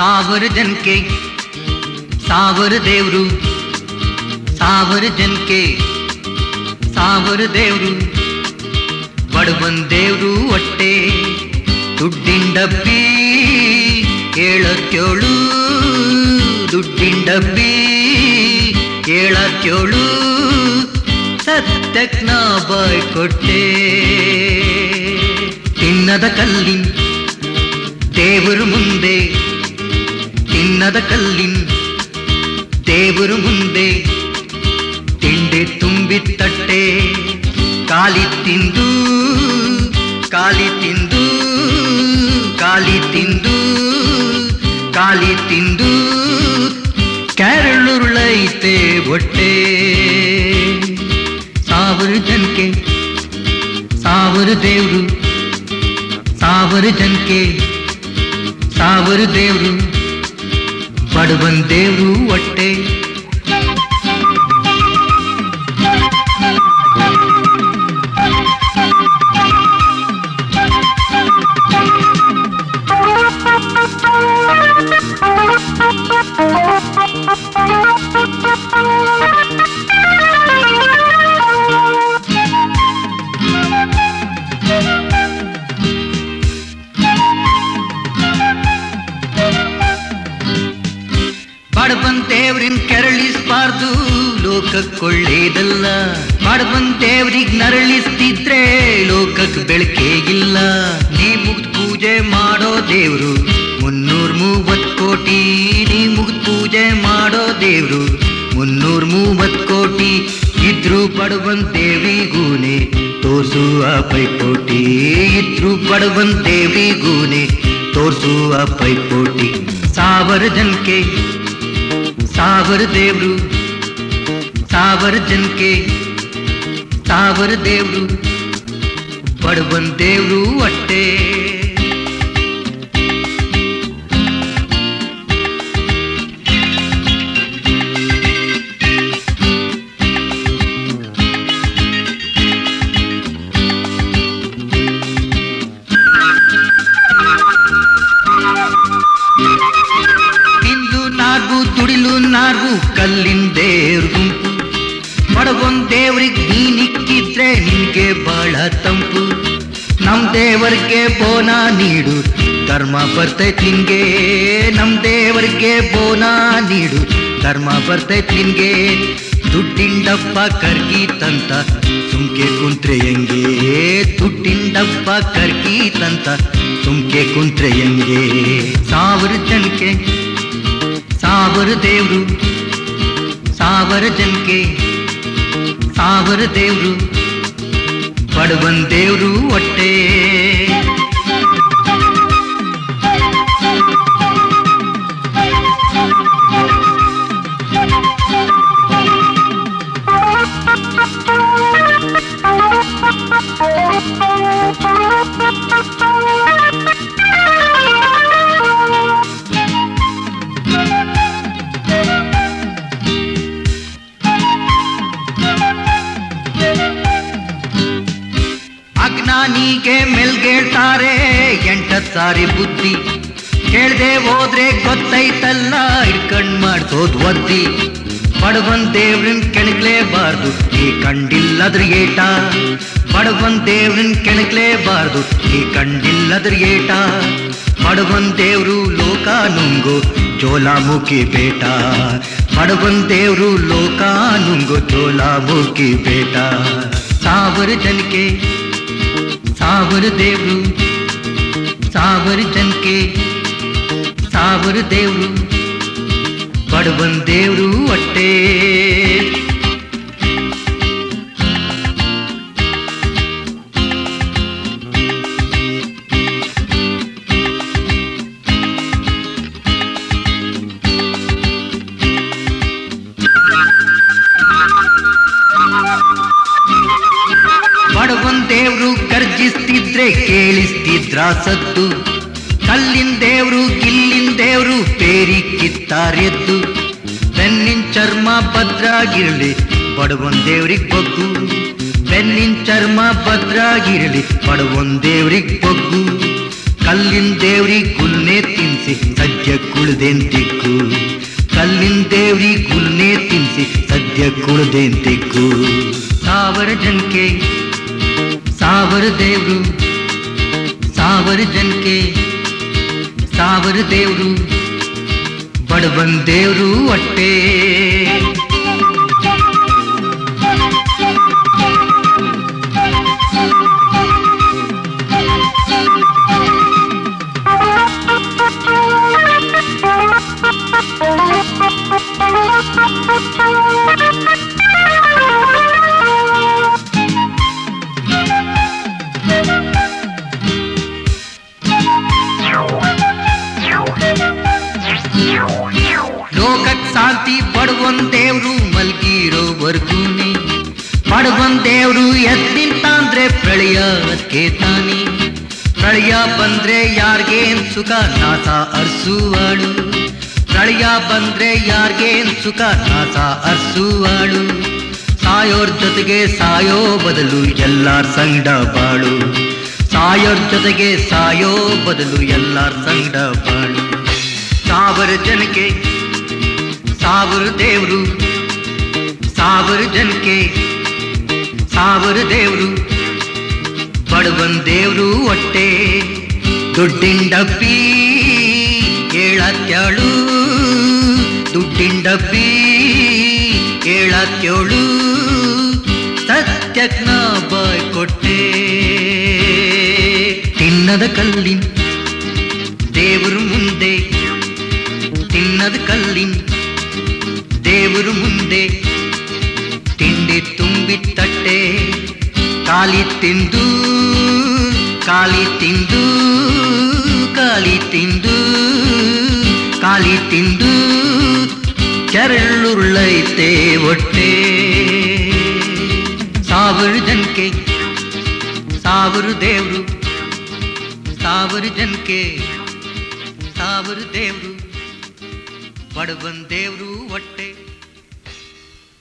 ಸಾವಿರ ಜನಕ್ಕೆ ಸಾವಿರ ದೇವ್ರು ಸಾವಿರ ಜನಕ್ಕೆ ಸಾವಿರ ದೇವ್ರು ಬಡವನ್ ದೇವ್ರು ಹೊಟ್ಟೆ ದುಡ್ಡಿನ ಡಬ್ಬಿ ಏಳತ್ತೇಳು ದುಡ್ಡಿನ ಡಬ್ಬಿ ಏಳತ್ತೇಳು ಸತ್ಯಕ್ ನಾ ಬಾಯ್ ಕೊಟ್ಟೆ ತಿನ್ನದ ಕಲ್ಲಿನ್ ದೇವರು ಮುಂದೆ ತಿನ್ನದ ಕಲ್ಲಿನ್ ದೇವರು ಮುಂದೆ ತಿಂಡಿ ತುಂಬಿ ತಟ್ಟೆ ಕಾಲಿ ತಿಂದು ಕಾಲಿ ತಿಂದು ಕಾಲಿ ತಿಂದು ಕಾಲಿ ತಿಂದು ಕ್ಯಾರಳುರುಳೈತೆ ಹೊಟ್ಟೆ ಸಾವಿರ ಜನಕ್ಕೆ ಸಾವಿರ ದೇವ್ರು ಸಾವಿರ ಜನಕ್ಕೆ ಸಾವಿರ ದೇವ್ರು ಬಡವನ್ ದೇವ್ರು ಹೊಟ್ಟೆ ಬಡವನ್ ದೇವ್ರಿನ್ ಕೆರಳಿಸ್ಬಾರ್ದು ಲೋಕಕ್ಕೊಳ್ಳೇದಲ್ಲ ಬಡವನ್ ದೇವ್ರಿಗ್ ನರಳಿಸ್ತಿದ್ರೆ ಲೋಕಕ್ ಬೆಳಕೇ ಇಲ್ಲ ನೀ ಮುಗ್ದ್ ಪೂಜೆ ಮಾಡೋ ದೇವ್ರು ಮುನ್ನೂರ್ ಮೂವತ್ ಕೋಟಿ ನೀ ಮುಗ್ದ್ ಪೂಜೆ ಮಾಡೋ ದೇವ್ರು ಮುನ್ನೂರ್ ಮೂವತ್ ಕೋಟಿ ಇದ್ರು ಬಡವನ್ ದೇವ್ರಿಗೂನೆ ತೋರ್ಸುವ ಪೈಪೋಟಿ ಇದ್ರು ಬಡವನ್ ದೇವ್ರಿಗೂನೆ ತೋರ್ಸುವ ಪೈಪೋಟಿ ಸಾವಿರ ಜನಕ್ಕೆ ಸಾವಿರ ದೇವ್ರು ಸಾವಿರ ಜನಕ್ಕೆ ಸಾವಿರ ದೇವ್ರು ಬಡವನ್ ದೇವ್ರು ಹೊಟ್ಟೆ ಇಂದು ನಾರ್ಗು ತುಡಿಲು ನಾರ್ಗು ಕಲ್ಲಿನ ದೇವ್ರ ಗುಂಪು ಬಡವೊಂದ್ ದೇವ್ರಿಗೆ ನೀನಿಕ್ಕಿದ್ರೆ ನಿನ್ಗೆ ಬಹಳ ತಂಪು ನಮ್ ದೇವರಿಗೆ ಬೋನ ನೀಡು ಧರ್ಮ ಬರ್ತೈತ್ ನಿನ್ಗೆ ನಮ್ ದೇವರಿಗೆ ಬೋನ ನೀಡು ಧರ್ಮ ಬರ್ತೈತ್ ನಿನ್ಗೆ ದುಡ್ಡಿನ ಡಬ್ಬ ಕರ್ಗೀತಂತ ಸುಮ್ಕೆ ಕುಂತ್ರೆ ಹೆಂಗೆ ದುಡ್ಡಿನ ಡಬ್ಬ ಕರ್ಗೀತಂತ ಸುಮ್ಕೆ ಕುಂತ್ರೆ ಹೆಂಗೆ ಸಾವಿರ ಜನಕ್ಕೆ ಸಾವಿರ ದೇವ್ರು ಸಾವಿರ ಜನಕ್ಕೆ ಸಾವಿರ ದೇವ್ರು ಬಡವನ್ ದೇವ್ರು ಹೊಟ್ಟೆ ಅಜ್ಞಾನಿಗೆ ಮೆಲ್ಗೇಳ್ತಾರೆ ಎಂಟತ್ ಸಾರಿ ಬುದ್ಧಿ ಹೇಳ್ದೆ ಹೋದ್ರೆ ಗೊತ್ತೈತಲ್ಲ ಇಡ್ಕಂಡ್ ಮಾಡ್ಸೋದ್ ಒದ್ದಿ ಬಡವನ್ ದೇವ್ರನ್ ಕೆಣಗ್ಲೇಬಾರ್ದು ಈ ಕಂಡಿಲ್ಲದ್ರ ಏಟ ಬಡವನ್ ದೇವ್ರನ್ ಕೆಣಗ್ಲೇಬಾರ್ದು ಈ ಕಂಡಿಲ್ಲದ್ರ ಏಟ ಬಡವನ್ ದೇವ್ರು ಲೋಕ ನುಂಗು ಜೋಲಾಮುಖಿ ಬೇಟ ಬಡವನ್ ದೇವ್ರು ಲೋಕ ನುಂಗು ಜೋಲಾಮುಖಿ ಬೇಟ ಸಾವಿರ ಜನಕ್ಕೆ ಸಾವಿರ ದೇವ್ರು ಸಾವಿರ ಜನಕ್ಕೆ ಸಾವಿರ ದೇವ್ರು ಬಡವನ್ ದೇವ್ರು ಹೊಟ್ಟೆ ಬಡವನ್ ದೇವ್ರು ಗರ್ಜಿಸ್ತಿದ್ರೆ ಕೇಳಿಸ್ತಿದ್ರ ಸದ್ದು ಕಲ್ಲಿನ ದೇವ್ರು ಗಿಲ್ಲಿನ ದೇವ್ರು ಪೇರಿ ಕಿತ್ತಾರೆದ್ದು ಬೆನ್ನಿನ ಚರ್ಮ ಭದ್ರಾಗಿರ್ಲಿ ಬಡವನ್ ದೇವ್ರಿಗ್ ಬಗ್ಗು ಬೆನ್ನಿನ ಚರ್ಮ ಭದ್ರಾಗಿರ್ಲಿ ಬಡವನ್ ದೇವ್ರಿಗ್ ಬಗ್ಗು ಕಲ್ಲಿನ ದೇವ್ರಿ ಗುಲ್ನೆ ತಿನ್ಸಿ ಸದ್ಯ ಕುಳ್ದೇನ್ ತಿಕ್ಕು ಕಲ್ಲಿನ ದೇವ್ರಿ ಗುಲ್ನೆ ತಿನ್ಸಿ ಸದ್ಯ ಕುಳ್ದೇನ್ ತಿಕ್ಕು ಸಾವಿರ ಜನಕ್ಕೆ ಸಾವಿರ ದೇವ್ರು ಸಾವಿರ ಜನಕ್ಕೆ ಸಾವಿರ ದೇವ್ರು ಬಡವನ್ ದೇವ್ರು ಹೊಟ್ಟೆ ಲೋಕಕ್ ಶಾಂತಿ ಬಡವನ್ ದೇವ್ರು ಮಲ್ಗಿರೋವರ್ಗೂನೆ ಬಡವನ್ ದೇವ್ರು ಎದ್ದಿಂತಾಂದ್ರೆ ಪ್ರಳಯ ಅದಕ್ಕೆ ತಾನೆ ಪ್ರಳಯ ಬಂದ್ರೆ ಯಾರ್ಗೇನ್ ಸುಖ ನಾಸ ಅರ್ಸುವಾಳು ಪ್ರಳಯ ಬಂದ್ರೆ ಯಾರ್ಗೇನ್ ಸುಖ ನಾಸ ಅರ್ಸುವಾಳು ಸಾಯೋರ್ ಜೊತೆಗೆ ಸಾಯೋ ಬದಲು ಎಲ್ಲಾರ್ ಸಂಗಡ ಬಾಳು ಸಾಯೋರ್ ಜೊತೆಗೆ ಸಾಯೋ ಬದಲು ಎಲ್ಲಾರ್ ಸಂಗಡ ಬಾಳು ಸಾವಿರ ಜನಕ್ಕೆ ಸಾವಿರ ದೇವ್ರು ಸಾವಿರ ಜನಕ್ಕೆ ಸಾವಿರ ದೇವ್ರು ಬಡವನ್ ದೇವ್ರು ಹೊಟ್ಟೆ ದುಡ್ಡಿನ ಡಬ್ಬಿ ಏಳತ್ಯಾಳು ದುಡ್ಡಿನ ಡಬ್ಬಿ ಏಳತ್ಯೋಳು ಸತ್ಯಕ್ ನಾ ಬಾಯ್ ಕೊಟ್ಟೆ ತಿನ್ನದ ಕಲ್ಲಿನ್ ದೇವರು ಮುಂದೆ ತಿನ್ನದ ಕಲ್ಲಿನ್ ದೇವರು ಮುಂದೆ ತಿಂಡಿ ತುಂಬಿ ತಟ್ಟೆ ಕಾಲಿ ತಿಂದು ಕಾಲಿ ತಿಂದು ಕಾಲಿ ತಿಂದು ಕಾಲಿ ತಿಂದು ಕೆರಳುಳ್ಳೈತೆ ಹೊಟ್ಟೆ ಸಾವಿರ ಜನಕ್ಕೆ ಸಾವಿರ ದೇವ್ರು ಸಾವಿರ ಜನಕ್ಕೆ ಸಾವಿರ ದೇವ್ರು ಬಡವನ್ ದೇವ್ರು ಹೊಟ್ಟೆ